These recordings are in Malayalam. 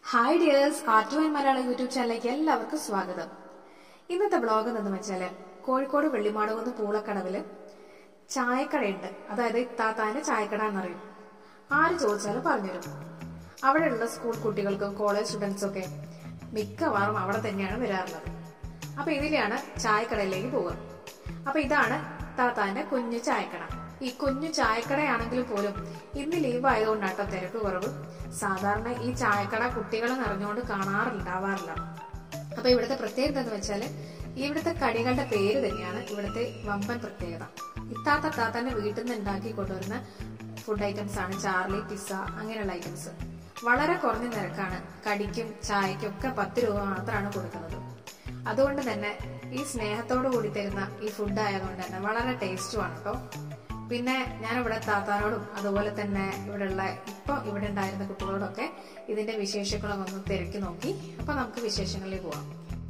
Hi dears art and Malayalam YouTube ചാനലിലേക്ക് എല്ലാവർക്കും സ്വാഗതം ഇന്നത്തെ ബ്ലോഗ് എന്ന് വെച്ചാല് കോഴിക്കോട് വെള്ളിമാടുകുന്ന് പൂളക്കടവില് ചായക്കടയുണ്ട് അതായത് ഇത്താത്താന്റെ ചായക്കട എന്നറിയും ആര് ചോദിച്ചാലും പറഞ്ഞുതരും അവിടെയുള്ള സ്കൂൾ കുട്ടികൾക്കും കോളേജ് സ്റ്റുഡൻസും ഒക്കെ മിക്കവാറും അവിടെ തന്നെയാണ് വരാറുള്ളത് അപ്പൊ ഇതിലെയാണ് ചായക്കടയിലേക്ക് പോവുക അപ്പൊ ഇതാണ് താത്താന്റെ കുഞ്ഞു ചായക്കട ഈ കുഞ്ഞു ചായക്കടയാണെങ്കിൽ പോലും ഇന്ന് ലീവ് ആയതുകൊണ്ടാട്ടോ തിരക്ക് കുറവ് സാധാരണ ഈ ചായക്കട കുട്ടികൾ നിറഞ്ഞുകൊണ്ട് കാണാറുണ്ടാവാറില്ല അപ്പൊ ഇവിടുത്തെ പ്രത്യേകത എന്ന് വെച്ചാല് ഇവിടുത്തെ കടികളുടെ പേര് തന്നെയാണ് ഇവിടുത്തെ വമ്പൻ പ്രത്യേകത ഇത്താത്ത താത്താന്റെ വീട്ടിൽ നിന്ന് ഉണ്ടാക്കി കൊണ്ടുവരുന്ന ഫുഡ് ഐറ്റംസ് ആണ് ചാർലി പിസ്സ അങ്ങനെയുള്ള ഐറ്റംസ് വളരെ കുറഞ്ഞ നിരക്കാണ് കടിക്കും ചായക്കും ഒക്കെ പത്ത് രൂപ മാത്രമാണ് കൊടുക്കുന്നത് അതുകൊണ്ട് തന്നെ ഈ സ്നേഹത്തോടു കൂടി തരുന്ന ഈ ഫുഡ് ആയതുകൊണ്ട് തന്നെ വളരെ ടേസ്റ്റുമാണ് കേട്ടോ പിന്നെ ഞാൻ ഇവിടെ താത്താനോടും അതുപോലെ തന്നെ ഇവിടെയുള്ള ഇപ്പൊ ഇവിടെ ഉണ്ടായിരുന്ന കുട്ടികളോടൊക്കെ ഇതിന്റെ വിശേഷങ്ങളും ഒന്ന് തിരക്കി നോക്കി അപ്പൊ നമുക്ക് വിശേഷങ്ങളിലേക്ക് പോവാം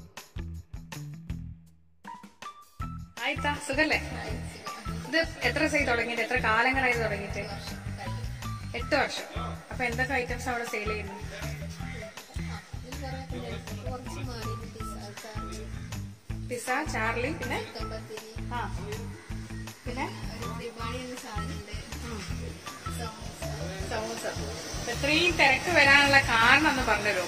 ആയിത്താ സുഖല്ലേ ഇത് എത്ര ദിവസമായി തുടങ്ങിയിട്ട് എത്ര കാലങ്ങളായി ഇത് തുടങ്ങിയിട്ട് എട്ട് വർഷം അപ്പൊ എന്തൊക്കെ ഐറ്റംസ് അവിടെ സെയിൽ ചെയ്യുന്നു കുറച്ച് മാറി പിസ്സ ചാർലി പിന്നെ ആ പിന്നെ ഒരുപാട് സാധനമുണ്ട് സമൂസ അപ്പൊ ഇത്രയും തിരക്ക് വരാനുള്ള കാരണം ഒന്ന് പറഞ്ഞുതരുമോ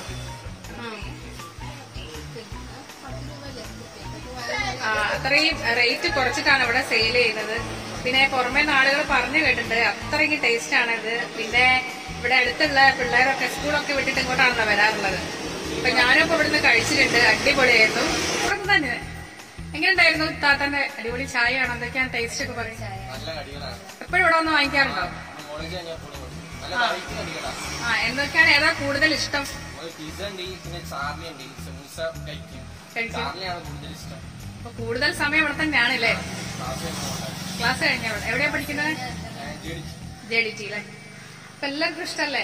ആ, അത്രയും റേറ്റ് കുറച്ചിട്ടാണ് ഇവിടെ സെയിൽ ചെയ്യുന്നത് പിന്നെ പുറമേ നാളുകൾ പറഞ്ഞു കേട്ടിട്ടുണ്ട് അത്രയ്ക്ക് ടേസ്റ്റ് ആണ് ഇത് പിന്നെ ഇവിടെ അടുത്തുള്ള പിള്ളേരൊക്കെ സ്കൂളൊക്കെ വിട്ടിട്ട് ഇങ്ങോട്ടാണല്ലോ വരാറുള്ളത് അപ്പൊ ഞാനും ഇപ്പൊ ഇവിടുന്ന് കഴിച്ചിട്ടുണ്ട് അടിപൊളിയായിരുന്നു ഇവിടെ തന്നെ എങ്ങനെ ഉണ്ടായിരുന്നു താത്തന്റെ അടിപൊളി ചായ ആണോ എന്തൊക്കെയാണ് ടേസ്റ്റ് ഒക്കെ പറയും നല്ല കടികളാണ് എപ്പോഴും ഇവിടെ വന്ന് വാങ്ങിക്കാറുണ്ടോ കോളേജ് കഴിഞ്ഞാൽ എപ്പോഴും കൊടുക്കും. നല്ല വെറൈറ്റി കടികളാണ് ആ എന്തൊക്കെയാണ് ഏതാ കൂടുതൽ ഇഷ്ടം ഒരു പിസ്സ ഉണ്ട് പിന്നെ ചാർലി ഉണ്ട് സമൂസ കഴിക്കും കഴിക്കും. ചാർലിയാണ് കൂടുതൽ ഇഷ്ടം അപ്പൊ കൂടുതൽ സമയം ഇവിടെ തന്നെയാണ് അല്ലേ ക്ലാസ് കഴിഞ്ഞാൽ ക്ലാസ് കഴിഞ്ഞ എവിടെയാ പഠിക്കുന്നത് ജെ ഡി ടി അല്ലേ അപ്പൊ എല്ലാവർക്കും ഇഷ്ടല്ലേ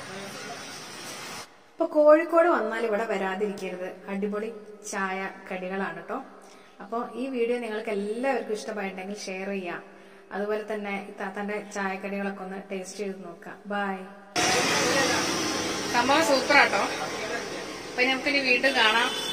ഇപ്പൊ കോഴിക്കോട് വന്നാൽ ഇവിടെ വരാതിരിക്കരുത് അടിപൊളി ചായ കടികളാണ് കേട്ടോ അപ്പോൾ ഈ വീഡിയോ നിങ്ങൾക്ക് എല്ലാവർക്കും ഇഷ്ടമായിട്ടുണ്ടെങ്കിൽ ഷെയർ ചെയ്യാം അതുപോലെ തന്നെ ഈ താത്താന്റെ ചായക്കടികളൊക്കെ ഒന്ന് ടേസ്റ്റ് ചെയ്ത് നോക്കാം ബൈ സംഭവം സൂപ്പറാട്ടോ അപ്പൊ നമുക്കിനി വീണ്ടും കാണാം